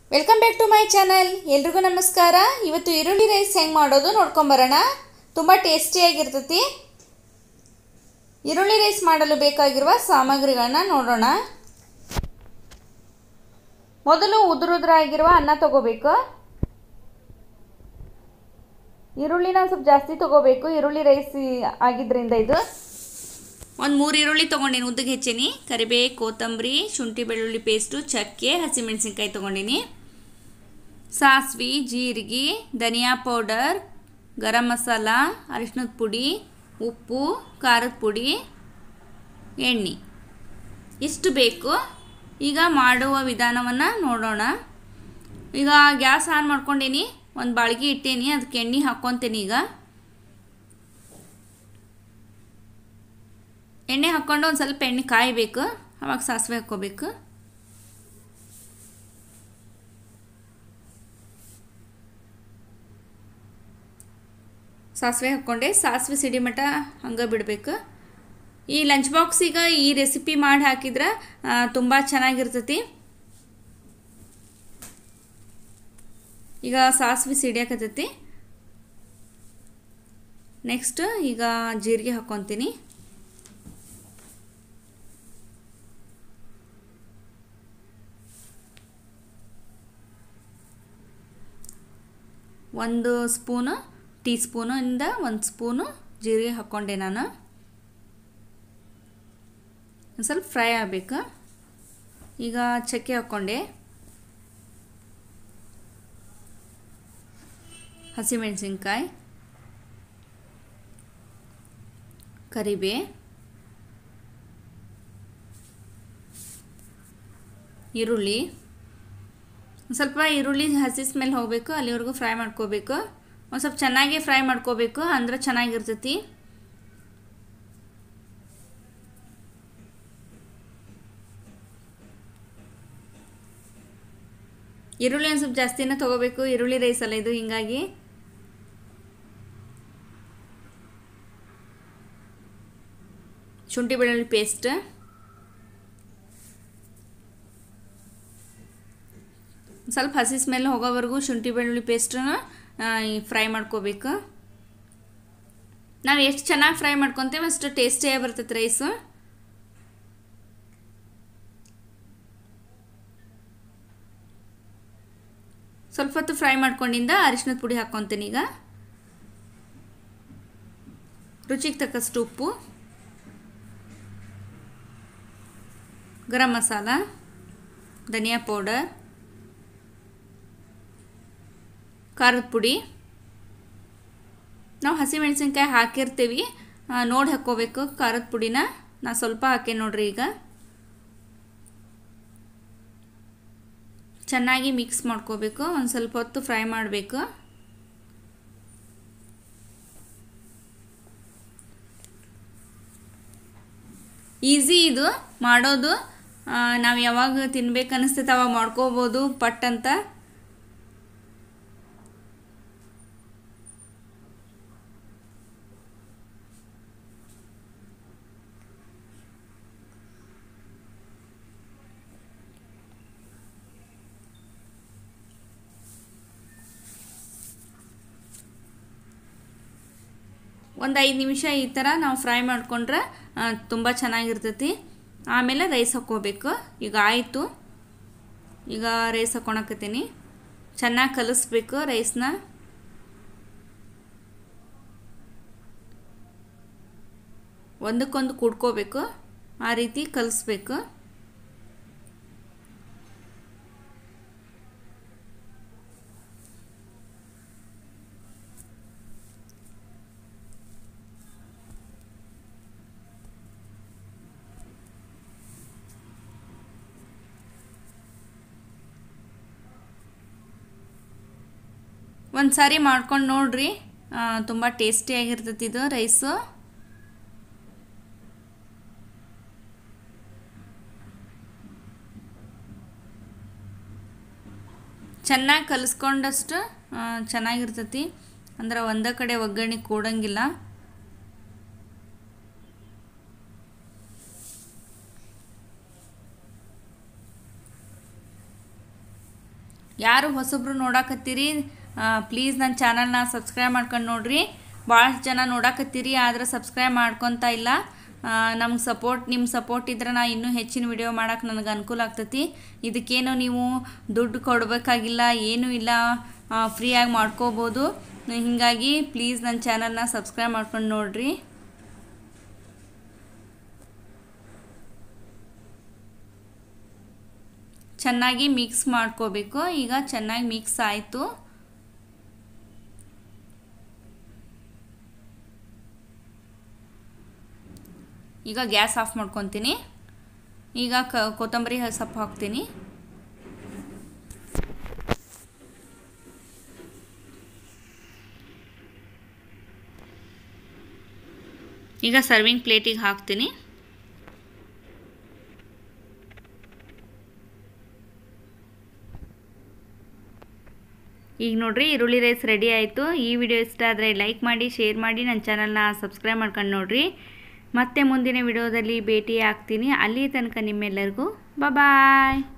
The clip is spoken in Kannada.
welcome back to my channel ಎಲ್ರಿಗೂ ನಮಸ್ಕಾರ ಇವತ್ತು ಈರುಳ್ಳಿ ರೈಸ್ ಹೆಂಗೆ ಮಾಡೋದು ನೋಡ್ಕೊಂಬರೋಣ ತುಂಬ ಟೇಸ್ಟಿಯಾಗಿರ್ತೈತಿ ಈರುಳ್ಳಿ ರೈಸ್ ಮಾಡಲು ಬೇಕಾಗಿರುವ ಸಾಮಗ್ರಿಗಳನ್ನ ನೋಡೋಣ ಮೊದಲು ಉದುರುದ್ರಾಗಿರುವ ಅನ್ನ ತಗೋಬೇಕು ಈರುಳ್ಳಿನ ಸ್ವಲ್ಪ ಜಾಸ್ತಿ ತಗೋಬೇಕು ಈರುಳ್ಳಿ ರೈಸ್ ಆಗಿದ್ರಿಂದ ಇದು ಒಂದು ಮೂರು ಈರುಳ್ಳಿ ತೊಗೊಂಡೀನಿ ಉದ್ದಗೆ ಹೆಚ್ಚೀನಿ ಕರಿಬೇ ಕೊತ್ತಂಬರಿ ಶುಂಠಿ ಬೆಳ್ಳುಳ್ಳಿ ಪೇಸ್ಟು ಚಕ್ಕೆ ಹಸಿಮೆಣಸಿನ್ಕಾಯಿ ತೊಗೊಂಡಿನಿ ಸಾಸ್ವೆ ಜೀರಿಗೆ ಧನಿಯಾ ಪೌಡರ್ ಗರಂ ಮಸಾಲ ಅರಿಶಿನದ ಪುಡಿ ಉಪ್ಪು ಖಾರದ ಪುಡಿ ಎಣ್ಣೆ ಇಷ್ಟು ಬೇಕು ಈಗ ಮಾಡುವ ವಿಧಾನವನ್ನು ನೋಡೋಣ ಈಗ ಗ್ಯಾಸ್ ಆನ್ ಮಾಡ್ಕೊಂಡೀನಿ ಒಂದು ಬಾಳ್ಗೆ ಇಟ್ಟೇನಿ ಅದಕ್ಕೆ ಎಣ್ಣೆ ಹಾಕ್ಕೊತೀನಿ ಈಗ ಎಣ್ಣೆ ಹಾಕ್ಕೊಂಡು ಒಂದು ಸ್ವಲ್ಪ ಎಣ್ಣೆ ಕಾಯಬೇಕು ಅವಾಗ ಸಾಸಿವೆ ಹಾಕ್ಕೋಬೇಕು ಸಾಸಿವೆ ಹಾಕ್ಕೊಂಡೆ ಸಾಸಿವೆ ಸಿಡಿಮಠ ಹಂಗೆ ಬಿಡಬೇಕು ಈ ಲಂಚ್ ಬಾಕ್ಸಿಗೆ ಈ ರೆಸಿಪಿ ಮಾಡಿ ಹಾಕಿದ್ರೆ ತುಂಬ ಚೆನ್ನಾಗಿರ್ತೈತಿ ಈಗ ಸಾಸಿವೆ ಸಿಡಿಯಾಕತ್ತೈತಿ ನೆಕ್ಸ್ಟ್ ಈಗ ಜೀರಿಗೆ ಹಾಕ್ಕೊತೀನಿ ಒಂದು ಸ್ಪೂನು ಟೀ ಸ್ಪೂನಿಂದ ಒಂದು ಸ್ಪೂನು ಜೀರಿಗೆ ಹಾಕ್ಕೊಂಡೆ ನಾನು ಒಂದು ಸ್ವಲ್ಪ ಫ್ರೈ ಆಗಬೇಕು ಈಗ ಚಕ್ಕೆ ಹಾಕ್ಕೊಂಡೆ ಹಸಿಮೆಣಸಿನ್ಕಾಯಿ ಕರಿಬೇ ಈರುಳ್ಳಿ ಸ್ವಲ್ಪ ಈರುಳ್ಳಿ ಹಸಿ ಸ್ಮೆಲ್ ಹೋಗಬೇಕು ಅಲ್ಲಿವರೆಗೂ ಫ್ರೈ ಮಾಡ್ಕೋಬೇಕು ಒಂದು ಸ್ವಲ್ಪ ಚೆನ್ನಾಗಿ ಫ್ರೈ ಮಾಡ್ಕೋಬೇಕು ಅಂದ್ರೆ ಚೆನ್ನಾಗಿರ್ತೈತಿ ಈರುಳ್ಳಿ ಒಂದು ಸ್ವಲ್ಪ ಜಾಸ್ತಿನೇ ತೊಗೋಬೇಕು ಈರುಳ್ಳಿ ರೈಸ್ ಅಲ್ಲ ಇದು ಹಿಂಗಾಗಿ ಶುಂಠಿ ಬೆಳ್ಳುಳ್ಳಿ ಪೇಸ್ಟ್ ಸ್ವಲ್ಪ ಹಸಿ ಸ್ಮೆಲ್ ಹೋಗೋವರೆಗೂ ಶುಂಠಿ ಬೆಳ್ಳುಳ್ಳಿ ಪೇಸ್ಟನ್ನ ಫ್ರೈ ಮಾಡ್ಕೋಬೇಕು ನಾವು ಎಷ್ಟು ಚೆನ್ನಾಗಿ ಫ್ರೈ ಮಾಡ್ಕೊತೇವೆ ಅಷ್ಟು ಟೇಸ್ಟಿಯಾಗಿ ಬರ್ತೈತೆ ರೈಸು ಸ್ವಲ್ಪ ಹೊತ್ತು ಫ್ರೈ ಮಾಡ್ಕೊಂಡಿಂದ ಅರಿಶಿನದ ಪುಡಿ ಹಾಕ್ಕೊತೀನಿ ಈಗ ರುಚಿಗೆ ತಕ್ಕಷ್ಟು ಉಪ್ಪು ಗರಂ ಮಸಾಲ ಧನಿಯಾ ಪೌಡರ್ ಖಾರದ ಪುಡಿ ನಾವು ಹಸಿಮೆಣಸಿನ್ಕಾಯಿ ಹಾಕಿರ್ತೀವಿ ನೋಡಿ ಹಾಕ್ಕೋಬೇಕು ಖಾರದ ಪುಡಿನ ನಾ ಸ್ವಲ್ಪ ಹಾಕಿ ನೋಡ್ರಿ ಈಗ ಚೆನ್ನಾಗಿ ಮಿಕ್ಸ್ ಮಾಡ್ಕೋಬೇಕು ಒಂದು ಸ್ವಲ್ಪ ಹೊತ್ತು ಫ್ರೈ ಮಾಡಬೇಕು ಈಸಿ ಇದು ಮಾಡೋದು ನಾವು ಯಾವಾಗ ತಿನ್ಬೇಕು ಅನಿಸ್ತೈತೆ ಅವಾಗ ಮಾಡ್ಕೋಬೋದು ಪಟ್ ಅಂತ ಒಂದು ಐದು ನಿಮಿಷ ಈ ಥರ ನಾವು ಫ್ರೈ ಮಾಡಿಕೊಂಡ್ರೆ ತುಂಬ ಚೆನ್ನಾಗಿರ್ತೈತಿ ಆಮೇಲೆ ರೈಸ್ ಹಾಕ್ಕೋಬೇಕು ಈಗ ಆಯಿತು ಈಗ ರೈಸ್ ಹಾಕ್ಕೊಳಕತ್ತೀನಿ ಚೆನ್ನಾಗಿ ಕಲಿಸ್ಬೇಕು ರೈಸ್ನ ಒಂದಕ್ಕೊಂದು ಕುಡ್ಕೋಬೇಕು ಆ ರೀತಿ ಕಲಿಸ್ಬೇಕು ಒಂದು ಸಾರಿ ಮಾಡ್ಕೊಂಡು ನೋಡ್ರಿ ತುಂಬ ಟೇಸ್ಟಿಯಾಗಿರ್ತೈತಿ ಇದು ರೈಸು ಚೆನ್ನಾಗಿ ಕಲಿಸ್ಕೊಂಡಷ್ಟು ಚೆನ್ನಾಗಿರ್ತೈತಿ ಅಂದ್ರೆ ಒಂದೇ ಕಡೆ ಒಗ್ಗರಣೆ ಕೂಡಂಗಿಲ್ಲ ಯಾರು ಹೊಸಬ್ರು ನೋಡಾಕತ್ತೀರಿ ಪ್ಲೀಸ್ ನನ್ನ ಚಾನಲ್ನ ಸಬ್ಸ್ಕ್ರೈಬ್ ಮಾಡ್ಕೊಂಡು ನೋಡ್ರಿ ಭಾಳಷ್ಟು ಜನ ನೋಡಾಕತ್ತೀರಿ ಆದ್ರೆ ಸಬ್ಸ್ಕ್ರೈಬ್ ಮಾಡ್ಕೊತಾ ಇಲ್ಲ ನಮ್ಗೆ ಸಪೋರ್ಟ್ ನಿಮ್ಮ ಸಪೋರ್ಟ್ ಇದ್ರೆ ನಾ ಇನ್ನೂ ಹೆಚ್ಚಿನ ವಿಡಿಯೋ ಮಾಡೋಕೆ ನನಗೆ ಅನುಕೂಲ ಆಗ್ತೈತಿ ಇದಕ್ಕೇನು ನೀವು ದುಡ್ಡು ಕೊಡಬೇಕಾಗಿಲ್ಲ ಏನೂ ಇಲ್ಲ ಫ್ರೀಯಾಗಿ ಮಾಡ್ಕೋಬೋದು ಹೀಗಾಗಿ ಪ್ಲೀಸ್ ನನ್ನ ಚಾನಲ್ನ ಸಬ್ಸ್ಕ್ರೈಬ್ ಮಾಡ್ಕೊಂಡು ನೋಡ್ರಿ ಚೆನ್ನಾಗಿ ಮಿಕ್ಸ್ ಮಾಡ್ಕೋಬೇಕು ಈಗ ಚೆನ್ನಾಗಿ ಮಿಕ್ಸ್ ಆಯಿತು ಈಗ ಗ್ಯಾಸ್ ಆಫ್ ಮಾಡ್ಕೊತೀನಿ ಈಗ ಕ ಕೊತ್ತಂಬರಿ ಸೊಪ್ಪು ಹಾಕ್ತೀನಿ ಈಗ ಸರ್ವಿಂಗ್ ಪ್ಲೇಟಿಗೆ ಹಾಕ್ತೀನಿ ಈಗ ನೋಡ್ರಿ ಈರುಳ್ಳಿ ರೈಸ್ ರೆಡಿ ಆಯಿತು ಈ ವಿಡಿಯೋ ಇಷ್ಟ ಆದರೆ ಲೈಕ್ ಮಾಡಿ ಶೇರ್ ಮಾಡಿ ನನ್ನ ಚಾನಲ್ನ ಸಬ್ಸ್ಕ್ರೈಬ್ ಮಾಡ್ಕೊಂಡು ನೋಡ್ರಿ ಮತ್ತೆ ಮುಂದಿನ ವಿಡಿಯೋದಲ್ಲಿ ಭೇಟಿ ಆಗ್ತೀನಿ ಅಲ್ಲಿ ತನಕ ನಿಮ್ಮೆಲ್ಲರಿಗೂ ಬಾಯ್